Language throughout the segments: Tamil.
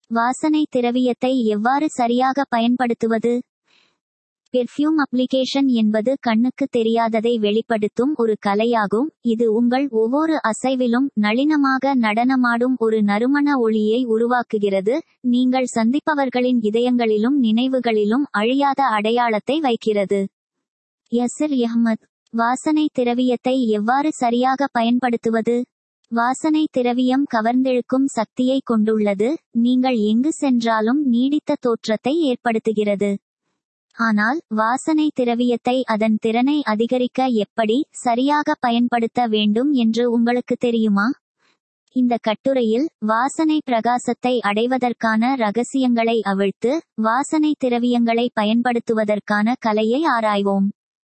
வாசனை திரவியத்தை எவ்வாறு சரியாக பயன்படுத்துவது பெர்ஃப்யூம் அப்ளிகேஷன் என்பது கண்ணுக்கு தெரியாததை வெளிப்படுத்தும் ஒரு கலையாகும் இது உங்கள் ஒவ்வொரு அசைவிலும் நளினமாக நடனமாடும் ஒரு நறுமண ஒளியை உருவாக்குகிறது நீங்கள் சந்திப்பவர்களின் இதயங்களிலும் நினைவுகளிலும் அழியாத அடையாளத்தை வைக்கிறது யசிர் அஹ்மத் வாசனை திரவியத்தை எவ்வாறு சரியாக பயன்படுத்துவது வாசனை திரவியம் கவர்ந்திழுக்கும் சக்தியை கொண்டுள்ளது நீங்கள் எங்கு சென்றாலும் நீடித்த தோற்றத்தை ஏற்படுத்துகிறது ஆனால் வாசனை திரவியத்தை அதன் திறனை அதிகரிக்க எப்படி சரியாக பயன்படுத்த வேண்டும் என்று உங்களுக்கு தெரியுமா இந்த கட்டுரையில் வாசனை பிரகாசத்தை அடைவதற்கான ரகசியங்களை அவிழ்த்து வாசனை திரவியங்களை பயன்படுத்துவதற்கான கலையை ஆராய்வோம்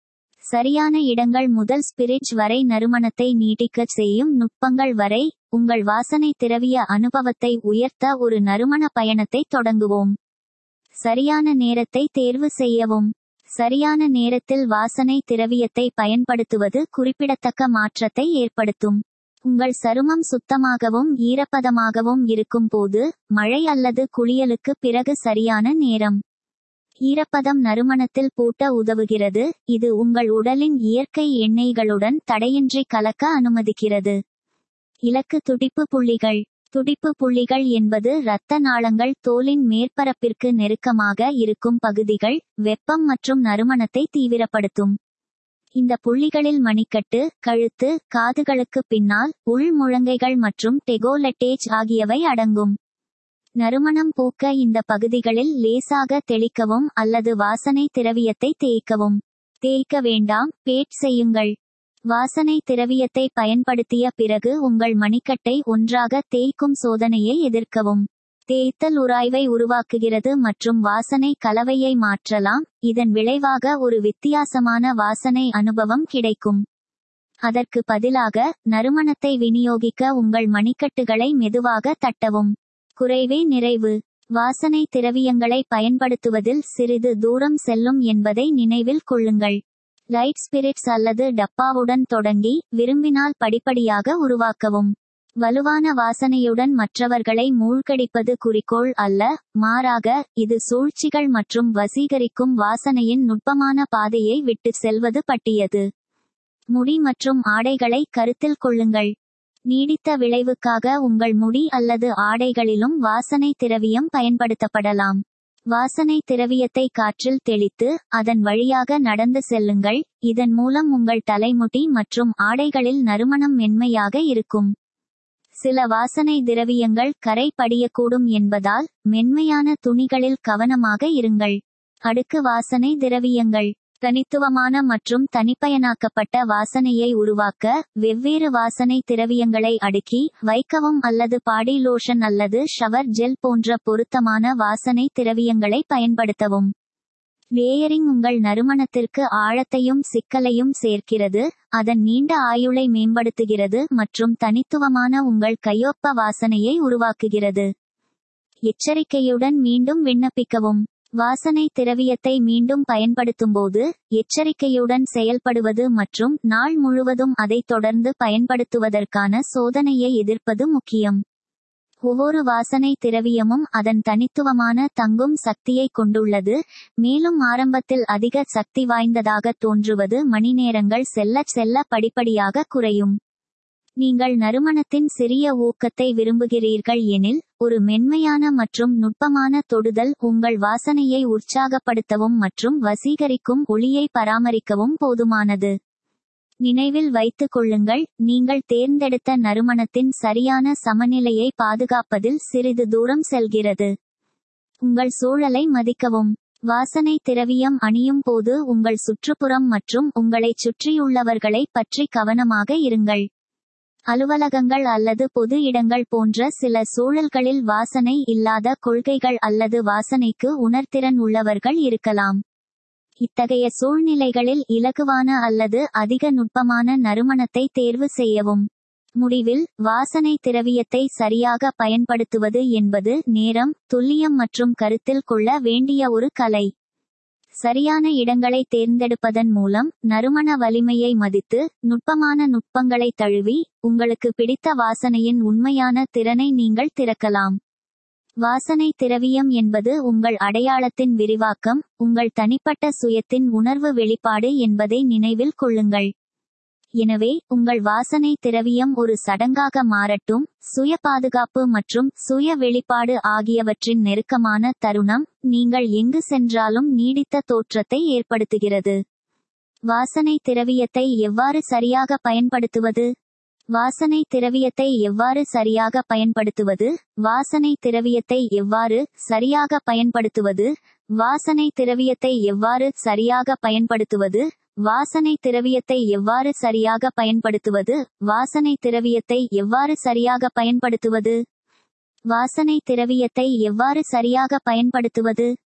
சரியான இடங்கள் முதல் ஸ்பிரிட்ஜ் வரை நறுமணத்தை நீட்டிக்கச் செய்யும் நுட்பங்கள் வரை உங்கள் வாசனை திரவிய அனுபவத்தை உயர்த்த ஒரு நறுமண பயணத்தை தொடங்குவோம் சரியான நேரத்தை தேர்வு செய்யவும் சரியான நேரத்தில் வாசனை திரவியத்தை பயன்படுத்துவது குறிப்பிடத்தக்க மாற்றத்தை ஏற்படுத்தும் உங்கள் சருமம் சுத்தமாகவும் ஈரப்பதமாகவும் இருக்கும் போது மழை அல்லது குளியலுக்கு பிறகு சரியான நேரம் ஈரப்பதம் நறுமணத்தில் பூட்ட உதவுகிறது இது உங்கள் உடலின் இயற்கை எண்ணெய்களுடன் தடையின்றி கலக்க அனுமதிக்கிறது இலக்கு துடிப்பு புள்ளிகள் துடிப்பு புள்ளிகள் என்பது இரத்த நாளங்கள் தோலின் மேற்பரப்பிற்கு நெருக்கமாக இருக்கும் பகுதிகள் வெப்பம் மற்றும் நறுமணத்தை தீவிரப்படுத்தும் இந்த புள்ளிகளில் மணிக்கட்டு கழுத்து காதுகளுக்கு பின்னால் உள் முழங்கைகள் மற்றும் டெகோலட்டேஜ் ஆகியவை அடங்கும் நறுமணம் பூக்க இந்த பகுதிகளில் லேசாக தெளிக்கவும் அல்லது வாசனை திரவியத்தை தேய்க்கவும் தேய்க்க வேண்டாம் பேட் செய்யுங்கள் வாசனை திரவியத்தை பயன்படுத்திய பிறகு உங்கள் மணிக்கட்டை ஒன்றாக தேய்க்கும் சோதனையை எதிர்க்கவும் தேய்த்தல் உராய்வை உருவாக்குகிறது மற்றும் வாசனை கலவையை மாற்றலாம் இதன் விளைவாக ஒரு வித்தியாசமான வாசனை அனுபவம் கிடைக்கும் அதற்கு பதிலாக நறுமணத்தை விநியோகிக்க உங்கள் மணிக்கட்டுகளை மெதுவாக தட்டவும் குறைவே நிறைவு வாசனை திரவியங்களை பயன்படுத்துவதில் சிறிது தூரம் செல்லும் என்பதை நினைவில் கொள்ளுங்கள் லைட் ஸ்பிரிட்ஸ் அல்லது டப்பாவுடன் தொடங்கி விரும்பினால் படிப்படியாக உருவாக்கவும் வலுவான வாசனையுடன் மற்றவர்களை மூழ்கடிப்பது குறிக்கோள் அல்ல மாறாக இது சூழ்ச்சிகள் மற்றும் வசீகரிக்கும் வாசனையின் நுட்பமான பாதையை விட்டு செல்வது பட்டியது முடி மற்றும் ஆடைகளை கருத்தில் கொள்ளுங்கள் நீடித்த விளைவுக்காக உங்கள் முடி அல்லது ஆடைகளிலும் வாசனை திரவியம் பயன்படுத்தப்படலாம் வாசனை திரவியத்தை காற்றில் தெளித்து அதன் வழியாக நடந்து செல்லுங்கள் இதன் மூலம் உங்கள் தலைமுடி மற்றும் ஆடைகளில் நறுமணம் மென்மையாக இருக்கும் சில வாசனை திரவியங்கள் கரை படியக்கூடும் என்பதால் மென்மையான துணிகளில் கவனமாக இருங்கள் அடுக்கு வாசனை திரவியங்கள் தனித்துவமான மற்றும் தனிப்பயனாக்கப்பட்ட வாசனையை உருவாக்க வெவ்வேறு வாசனை திரவியங்களை அடுக்கி வைக்கவும் அல்லது பாடி லோஷன் அல்லது ஷவர் ஜெல் போன்ற பொருத்தமான வாசனை திரவியங்களை பயன்படுத்தவும் லேயரிங் உங்கள் நறுமணத்திற்கு ஆழத்தையும் சிக்கலையும் சேர்க்கிறது அதன் நீண்ட ஆயுளை மேம்படுத்துகிறது மற்றும் தனித்துவமான உங்கள் கையொப்ப வாசனையை உருவாக்குகிறது எச்சரிக்கையுடன் மீண்டும் விண்ணப்பிக்கவும் வாசனை திரவியத்தை மீண்டும் பயன்படுத்தும்போது எச்சரிக்கையுடன் செயல்படுவது மற்றும் நாள் முழுவதும் அதை தொடர்ந்து பயன்படுத்துவதற்கான சோதனையை எதிர்ப்பது முக்கியம் ஒவ்வொரு வாசனை திரவியமும் அதன் தனித்துவமான தங்கும் சக்தியை கொண்டுள்ளது மேலும் ஆரம்பத்தில் அதிக சக்தி வாய்ந்ததாக தோன்றுவது மணிநேரங்கள் செல்ல செல்ல படிப்படியாக குறையும் நீங்கள் நறுமணத்தின் சிறிய ஊக்கத்தை விரும்புகிறீர்கள் எனில் ஒரு மென்மையான மற்றும் நுட்பமான தொடுதல் உங்கள் வாசனையை உற்சாகப்படுத்தவும் மற்றும் வசீகரிக்கும் ஒளியை பராமரிக்கவும் போதுமானது நினைவில் வைத்துக் கொள்ளுங்கள் நீங்கள் தேர்ந்தெடுத்த நறுமணத்தின் சரியான சமநிலையை பாதுகாப்பதில் சிறிது தூரம் செல்கிறது உங்கள் சூழலை மதிக்கவும் வாசனை திரவியம் அணியும் போது உங்கள் சுற்றுப்புறம் மற்றும் உங்களைச் சுற்றியுள்ளவர்களை பற்றி கவனமாக இருங்கள் அலுவலகங்கள் அல்லது பொது இடங்கள் போன்ற சில சூழல்களில் வாசனை இல்லாத கொள்கைகள் அல்லது வாசனைக்கு உணர்திறன் உள்ளவர்கள் இருக்கலாம் இத்தகைய சூழ்நிலைகளில் இலகுவான அல்லது அதிக நுட்பமான நறுமணத்தை தேர்வு செய்யவும் முடிவில் வாசனை திரவியத்தை சரியாக பயன்படுத்துவது என்பது நேரம் துல்லியம் மற்றும் கருத்தில் கொள்ள வேண்டிய ஒரு கலை சரியான இடங்களை தேர்ந்தெடுப்பதன் மூலம் நறுமண வலிமையை மதித்து நுட்பமான நுட்பங்களை தழுவி உங்களுக்கு பிடித்த வாசனையின் உண்மையான திறனை நீங்கள் திறக்கலாம் வாசனை திரவியம் என்பது உங்கள் அடையாளத்தின் விரிவாக்கம் உங்கள் தனிப்பட்ட சுயத்தின் உணர்வு வெளிப்பாடு என்பதை நினைவில் கொள்ளுங்கள் எனவே உங்கள் வாசனை திரவியம் ஒரு சடங்காக மாறட்டும் சுய பாதுகாப்பு மற்றும் சுய வெளிப்பாடு ஆகியவற்றின் நெருக்கமான தருணம் நீங்கள் எங்கு சென்றாலும் நீடித்த தோற்றத்தை ஏற்படுத்துகிறது வாசனை திரவியத்தை எவ்வாறு சரியாக பயன்படுத்துவது வாசனை திரவியத்தை எவ்வாறு சரியாக பயன்படுத்துவது வாசனை திரவியத்தை எவ்வாறு சரியாக பயன்படுத்துவது வாசனை திரவியத்தை எவ்வாறு சரியாக பயன்படுத்துவது வாசனை திரவியத்தை எவ்வாறு சரியாக பயன்படுத்துவது வாசனை திரவியத்தை எவ்வாறு சரியாக பயன்படுத்துவது வாசனை திரவியத்தை எவ்வாறு சரியாக பயன்படுத்துவது